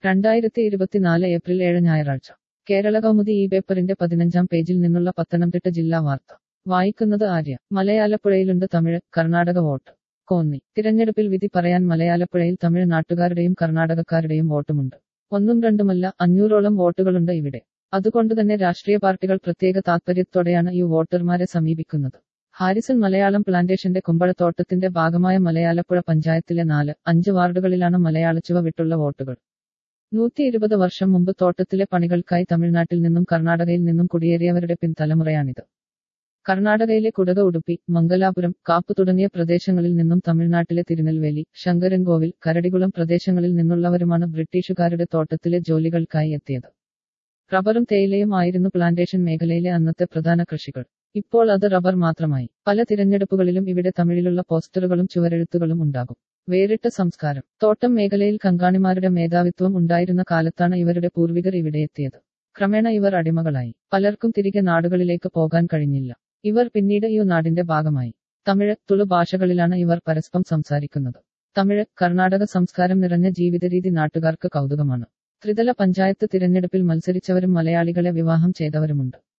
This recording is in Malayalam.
രണ്ടായിരത്തി ഇരുപത്തിനാല് ഏപ്രിൽ ഏഴ് ഞായറാഴ്ച കേരള കൗമുദി ഈ പേപ്പറിന്റെ പതിനഞ്ചാം പേജിൽ നിന്നുള്ള പത്തനംതിട്ട ജില്ലാ വാർത്ത വായിക്കുന്നത് ആര്യ മലയാളപ്പുഴയിലുണ്ട് തമിഴ് കർണാടക വോട്ട് കോന്നി തിരഞ്ഞെടുപ്പിൽ വിധി പറയാൻ മലയാളപ്പുഴയിൽ തമിഴ് നാട്ടുകാരുടെയും കർണാടകക്കാരുടെയും വോട്ടുമുണ്ട് ഒന്നും രണ്ടുമല്ല അഞ്ഞൂറോളം വോട്ടുകളുണ്ട് ഇവിടെ അതുകൊണ്ടുതന്നെ രാഷ്ട്രീയ പാർട്ടികൾ പ്രത്യേക താത്പര്യത്തോടെയാണ് ഈ വോട്ടർമാരെ സമീപിക്കുന്നത് ഹാരിസൺ മലയാളം പ്ലാന്റേഷന്റെ കുമ്പഴത്തോട്ടത്തിന്റെ ഭാഗമായ മലയാളപ്പുഴ പഞ്ചായത്തിലെ നാല് അഞ്ച് വാർഡുകളിലാണ് മലയാളച്ചുവ വിട്ടുള്ള വോട്ടുകൾ നൂറ്റി ഇരുപത് വർഷം മുമ്പ് തോട്ടത്തിലെ പണികൾക്കായി തമിഴ്നാട്ടിൽ നിന്നും കർണാടകയിൽ നിന്നും കുടിയേറിയവരുടെ പിൻതലമുറയാണിത് കർണാടകയിലെ കുടക ഉടുപ്പി മംഗലാപുരം കാപ്പ് തുടങ്ങിയ പ്രദേശങ്ങളിൽ നിന്നും തമിഴ്നാട്ടിലെ തിരുനെൽവേലി ശങ്കരൻകോവിൽ കരടികുളം പ്രദേശങ്ങളിൽ നിന്നുള്ളവരുമാണ് ബ്രിട്ടീഷുകാരുടെ തോട്ടത്തിലെ ജോലികൾക്കായി എത്തിയത് റബ്ബറും തേയിലയും ആയിരുന്നു പ്ലാന്റേഷൻ മേഖലയിലെ അന്നത്തെ പ്രധാന കൃഷികൾ ഇപ്പോൾ അത് റബ്ബർ മാത്രമായി പല തിരഞ്ഞെടുപ്പുകളിലും ഇവിടെ തമിഴിലുള്ള പോസ്റ്ററുകളും ചുവരെഴുത്തുകളും ഉണ്ടാകും വേറിട്ട സംസ്കാരം തോട്ടം മേഖലയിൽ കങ്കാണിമാരുടെ മേധാവിത്വം ഉണ്ടായിരുന്ന കാലത്താണ് ഇവരുടെ പൂർവികർ ഇവിടെ എത്തിയത് ക്രമേണ ഇവർ അടിമകളായി പലർക്കും തിരികെ നാടുകളിലേക്ക് പോകാൻ കഴിഞ്ഞില്ല ഇവർ പിന്നീട് ഈ നാടിന്റെ ഭാഗമായി തമിഴ് തുളു ഭാഷകളിലാണ് ഇവർ പരസ്പരം സംസാരിക്കുന്നത് തമിഴ് കർണാടക സംസ്കാരം നിറഞ്ഞ ജീവിതരീതി നാട്ടുകാർക്ക് കൗതുകമാണ് ത്രിതല പഞ്ചായത്ത് തിരഞ്ഞെടുപ്പിൽ മത്സരിച്ചവരും മലയാളികളെ വിവാഹം ചെയ്തവരുമുണ്ട്